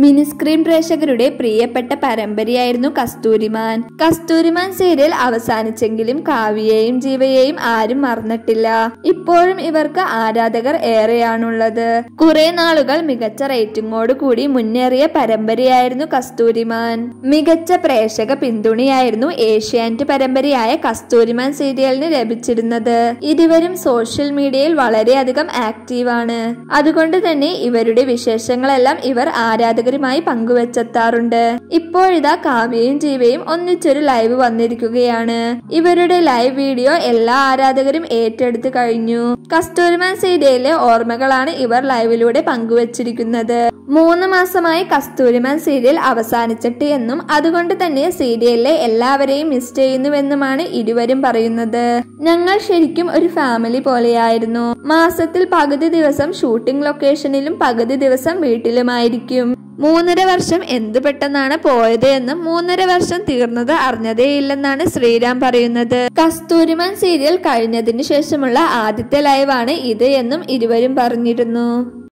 mini screen പ്രേക്ഷകരുടെ പ്രിയപ്പെട്ട പരമ്പരയായിരുന്നു കസ്തൂരിമാൻ കസ്തൂരിമാൻ serial അവസാനിച്ചെങ്കിലും കാവ്യയെയും ജീവയെയും ആരും മറന്നിട്ടില്ല ഇപ്പോഴും ഇവർക്ക് ആരാധകർ ഏറെയാണുള്ളത് കുറെ നാളുകൾ മികച്ച റേറ്റിംഗോട് കൂടി മുന്നേറിയ പരമ്പരയായിരുന്നു കസ്തൂരിമാൻ മികച്ച പ്രേക്ഷക പിന്തുണയായിരുന്നു ഏഷ്യാനെറ്റ് പരമ്പരയായ കസ്തൂരിമാൻ സീരിയലിന് ലഭിച്ചിരുന്നത് ഇരുവരും സോഷ്യൽ മീഡിയയിൽ വളരെയധികം ആക്റ്റീവാണ് അതുകൊണ്ട് തന്നെ ഇവരുടെ വിശേഷങ്ങളെല്ലാം ഇവർ ആരാധകരുമായി പങ്കുവെച്ചെത്താറുണ്ട് ഇപ്പോഴിതാ കാവ്യയും ജീവയും ഒന്നിച്ചൊരു ലൈവ് വന്നിരിക്കുകയാണ് ഇവരുടെ ലൈവ് വീഡിയോ എല്ലാ ആരാധകരും ഏറ്റെടുത്തു കഴിഞ്ഞു കസ്തൂരിമാൻ സീരിയലിലെ ഓർമ്മകളാണ് ഇവർ ലൈവിലൂടെ പങ്കുവച്ചിരിക്കുന്നത് മൂന്ന് മാസമായി കസ്തൂരിമാൻ സീരിയൽ അവസാനിച്ചിട്ട് എന്നും അതുകൊണ്ട് തന്നെ സീരിയലിലെ എല്ലാവരെയും മിസ് ചെയ്യുന്നുവെന്നുമാണ് ഇരുവരും പറയുന്നത് ഞങ്ങൾ ശരിക്കും ഒരു ഫാമിലി പോലെയായിരുന്നു മാസത്തിൽ പകുതി ദിവസം ഷൂട്ടിംഗ് ലൊക്കേഷനിലും പകുതി ദിവസം വീട്ടിലുമായിരിക്കും മൂന്നര വർഷം എന്ത് പെട്ടെന്നാണ് പോയത് എന്നും മൂന്നര വർഷം തീർന്നത് അറിഞ്ഞതേയില്ലെന്നാണ് ശ്രീരാം പറയുന്നത് കസ്തൂരിമാൻ സീരിയൽ കഴിഞ്ഞതിന് ശേഷമുള്ള ആദ്യത്തെ ലൈവാണ് ഇത് എന്നും ഇരുവരും പറഞ്ഞിരുന്നു